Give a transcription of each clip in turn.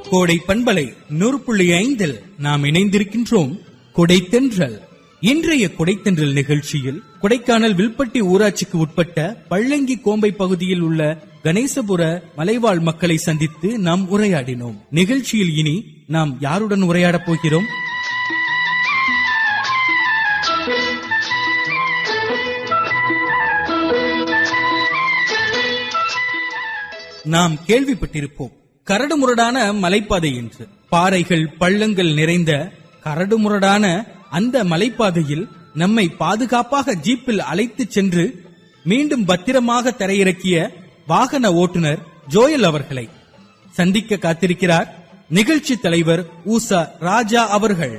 கோடை பண்பலை நூறு புள்ளி ஐந்தில் நாம் இணைந்திருக்கின்றோம் கொடைத்தென்றல் இன்றைய கொடைத்தென்றல் நிகழ்ச்சியில் கொடைக்கானல் வில்பட்டி ஊராட்சிக்கு உட்பட்ட பள்ளங்கி கோம்பை பகுதியில் உள்ள கணேசபுர மலைவாழ் மக்களை சந்தித்து நாம் உரையாடினோம் நிகழ்ச்சியில் இனி நாம் யாருடன் உரையாடப் போகிறோம் நாம் கேள்விப்பட்டிருப்போம் கரடுமுரடான மலைப்பாதை என்று பாறைகள் பள்ளங்கள் நிறைந்த கரடுமுரடான அந்த மலைப்பாதையில் நம்மை பாதுகாப்பாக ஜீப்பில் அழைத்துச் சென்று மீண்டும் பத்திரமாக தரையிறக்கிய வாகன ஓட்டுநர் ஜோயல் அவர்களை சந்திக்க காத்திருக்கிறார் நிகழ்ச்சி தலைவர் ஊசா ராஜா அவர்கள்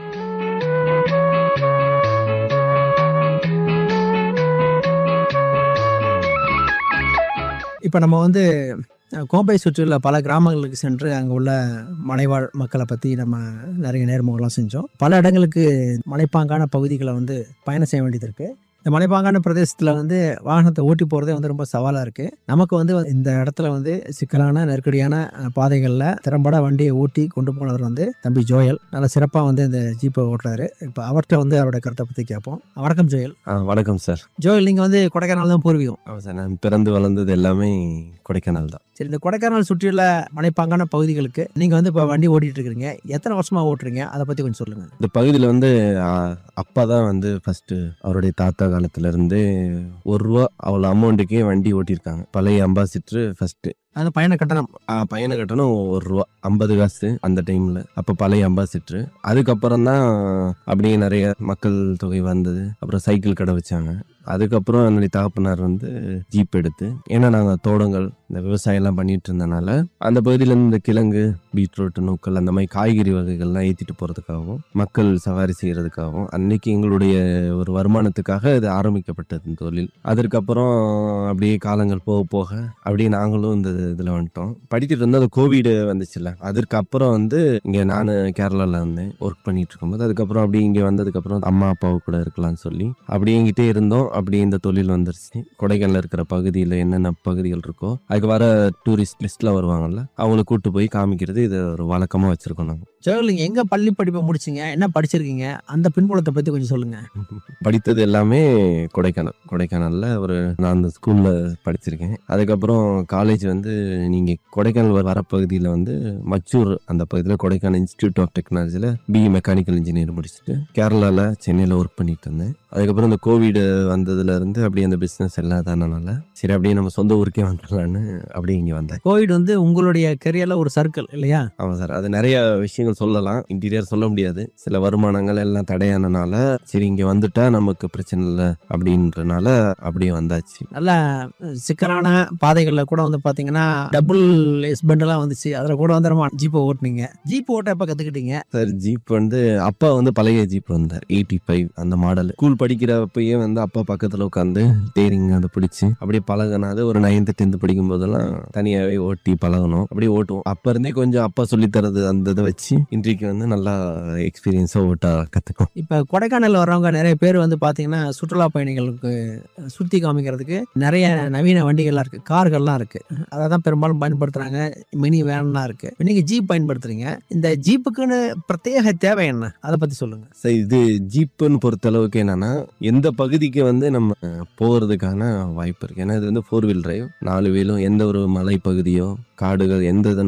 இப்போ நம்ம வந்து அஹ், கோம்பை சுற்றியுள்ள பல கிராமங்களுக்கு சென்று அங்கே உள்ள மலைவாழ் மக்களை பற்றி நம்ம நிறைய நேர்முகம்லாம் செஞ்சோம் பல இடங்களுக்கு மலைப்பாங்கான பகுதிகளை வந்து பயணம் செய்ய வேண்டியது இருக்குது இந்த மலைப்பாங்கான பிரதேசத்தில் வந்து வாகனத்தை ஓட்டி போகிறதே வந்து ரொம்ப சவாலாக இருக்குது நமக்கு வந்து இந்த இடத்துல வந்து சிக்கலான நெருக்கடியான அஹ், பாதைகளில் திறம்பட வண்டியை ஓட்டி கொண்டு போனவர் வந்து தம்பி ஜோயல் நல்ல சிறப்பாக வந்து இந்த ஜீப்பை ஓட்டுறாரு இப்போ அவர்கிட்ட வந்து அவரோட கருத்தை பற்றி கேட்போம் வணக்கம் ஜோயல் ஆ வணக்கம் சார் ஜோயல் நீங்கள் வந்து கொடைக்கானல் தான் பூர்வீகம் ஆமாம் சார் நான் பிறந்து வளர்ந்தது எல்லாமே கொடைக்கானல் தான் சரி இந்த கொடைக்கானல் சுற்றியுள்ள மலைப்பாங்கான பகுதிகளுக்கு நீங்கள் வந்து இப்போ வண்டி ஓட்டிட்டு இருக்கிறீங்க எத்தனை வருஷமா ஓட்டுறீங்க அதை பற்றி கொஞ்சம் சொல்லுங்கள் இந்த பகுதியில் வந்து ஆ, அப்பா தான் வந்து ஃபஸ்ட்டு அவருடைய தாத்தா காலத்துலேருந்து ஒரு ரூபா அவ்வளோ அமௌண்ட்டுக்கே வண்டி ஓட்டியிருக்காங்க பழைய அம்பாசிட்ரு ஃபஸ்ட்டு அந்த பயண கட்டணம் பயண கட்டணம் ஒரு ரூபா ஐம்பது காசு அந்த டைமில் அப்போ பழைய அம்பாசிட்ரு அதுக்கப்புறம் தான் அப்படியே நிறைய மக்கள் தொகை வந்தது அப்புறம் சைக்கிள் கடை வச்சாங்க அதுக்கப்புறம் என்னுடைய தகப்பனார் வந்து ஜீப் எடுத்து ஏன்னா நாங்கள் தோட்டங்கள் இந்த விவசாயம்லாம் பண்ணிட்டு இருந்தனால அந்த பகுதியில் இந்த கிழங்கு பீட்ரூட் நூக்கல் அந்த மாதிரி காய்கறி வகைகள்லாம் ஏற்றிட்டு போகிறதுக்காகவும் மக்கள் சவாரி செய்கிறதுக்காகவும் அன்னைக்கு எங்களுடைய ஒரு வருமானத்துக்காக இது ஆரம்பிக்கப்பட்டது இந்த தொழில் அதற்கப்புறம் அப்படியே காலங்கள் போக போக அப்படியே நாங்களும் இந்த இதில் வந்துட்டோம் படிச்சுட்டு இருந்தோம் அந்த கோவிடு வந்துச்சுல்ல அதற்கு அப்புறம் வந்து இங்கே நான் கேரளாவில் இருந்தேன் ஒர்க் பண்ணிட்டு இருக்கும்போது அதுக்கப்புறம் அப்படியே இங்கே வந்ததுக்கப்புறம் அம்மா அப்பாவு கூட இருக்கலாம்னு சொல்லி அப்படியே இங்கிட்டே இருந்தோம் அப்படியே இந்த தொழில் வந்துருச்சு கொடைக்கானல் இருக்கிற பகுதியில் என்னென்ன பகுதிகள் இருக்கோ அதுக்கு வர டூரிஸ்ட் லிஸ்ட்டில் வருவாங்கல்ல அவங்கள கூட்டு போய் காமிக்கிறது இது ஒரு வழக்கமாக வச்சுருக்கோம் நாங்கள் ஜோயல் நீங்கள் எங்கே பள்ளி படிப்பை முடிச்சிங்க என்ன படிச்சிருக்கீங்க அந்த பின்புலத்தை பற்றி கொஞ்சம் சொல்லுங்கள் படித்தது எல்லாமே கொடைக்கானல் கொடைக்கானலில் ஒரு நான் அந்த ஸ்கூலில் படிச்சிருக்கேன் அதுக்கப்புறம் காலேஜ் வந்து நீங்கள் கொடைக்கானல் வர வரப்பகுதியில் வந்து மச்சூர் அந்த பகுதியில் கொடைக்கானல் இன்ஸ்டியூட் ஆஃப் டெக்னாலஜியில் பிஇ மெக்கானிக்கல் இன்ஜினியர் முடிச்சுட்டு கேரளாவில் சென்னையில் ஒர்க் பண்ணிட்டு இருந்தேன் அதுக்கப்புறம் இந்த கோவிடு வந்ததுலேருந்து அப்படியே அந்த பிஸ்னஸ் எல்லாம் தானனால சரி அப்படியே நம்ம சொந்த ஊருக்கே வந்துடலான்னு அப்படியே இங்கே வந்தேன் கோவிட் வந்து உங்களுடைய கெரியரில் ஒரு சர்க்கிள் இல்லையா ஆமாம் சார் அது நிறைய விஷயங்கள் சொல்லலாம் இன்டீரியர் சொல்ல முடியாது சில வருமானங்கள் எல்லாம் தடையானனால சரி இங்கே வந்துட்டா நமக்கு பிரச்சனை இல்லை அப்படின்றனால அப்படியே வந்தாச்சு நல்ல அஹ், சிக்கலான பாதைகளில் கூட வந்து பார்த்தீங்கன்னா டபுள் எஸ்பெண்டெல்லாம் வந்துச்சு அதில் கூட வந்து நம்ம ஜீப்பை ஓட்டுனீங்க ஜீப் ஓட்ட எப்போ கற்றுக்கிட்டீங்க சார் ஜீப் வந்து அப்பா வந்து பழைய ஜீப் வந்தார் எயிட்டி ஃபைவ் அந்த மாடல் ஸ்கூல் படிக்கிறப்பயே வந்து அப்பா பக்கத்தில் உட்காந்து ஸ்டேரிங் அதை பிடிச்சி அப்படியே பழகினாது ஒரு நைன்த்து டென்த்து படிக்கும் போதெல்லாம் தனியாகவே ஓட்டி பழகணும் அப்படியே ஓட்டுவோம் அப்போ இருந்தே கொஞ்சம் அப்பா சொல்லி தரது அந்த இதை வச்சு இன்றைக்கு வந்து நல்லா எக்ஸ்பீரியன்ஸாக ஓட்ட கற்றுக்கும் இப்போ கொடைக்கானல் வர்றவங்க நிறைய பேர் வந்து பார்த்தீங்கன்னா சுற்றுலா பயணிகளுக்கு சுற்றி காமிக்கிறதுக்கு நிறைய நவீன வண்டிகள்லாம் இருக்குது கார்கள்லாம் இருக்குது அதை தான் பெரும்பாலும் பயன்படுத்துகிறாங்க மினி வேன்லாம் இருக்குது நீங்கள் ஜீப் பயன்படுத்துகிறீங்க இந்த ஜீப்புக்குன்னு பிரத்யேக தேவை என்ன அதை பற்றி சொல்லுங்கள் சார் இது ஜீப்புன்னு பொறுத்த அளவுக்கு என்னன்னா எந்த பகுதிக்கு வந்து நம்ம போகிறதுக்கான வாய்ப்பு இருக்கு ஏன்னா இது வந்து ஃபோர் வீல் டிரைவ் நாலு வீலும் எந்த ஒரு மலை பகுதியோ காடுகள் எந்த இது